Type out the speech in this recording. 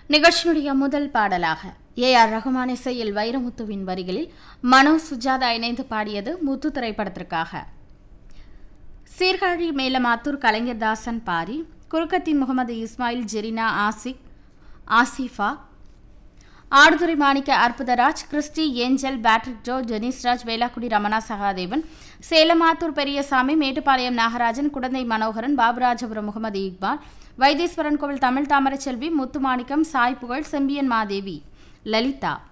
நிகழ்ச்சியுடைய முதல் பாடலாக ஏ ஆர் ரகுமான் இசையில் வைரமுத்துவின் வரிகளில் மனோ சுஜாதா இணைந்து பாடியது முத்து திரைப்படத்திற்காக Sirkazhi Melamathur Kalaignar Dasan Pari Kurukkathi Mohammed Ismail Jerina Ashik Asifa Aduthurai Manicka Arputharaj Christy Angel Patrick Jo Jenisraj Velakkudi Ramana Sahadevan Selamathur Periyasamy Mettupalayam Nagarajan Kudanthai Manoharan Baburajapuram Mohammed Iqbal Vaitheeswaran Koil Tamil தாமரை செல்வி முத்துமாணிக்கம் சாய் புகழ் செம்பியன் மாதேவி லலிதா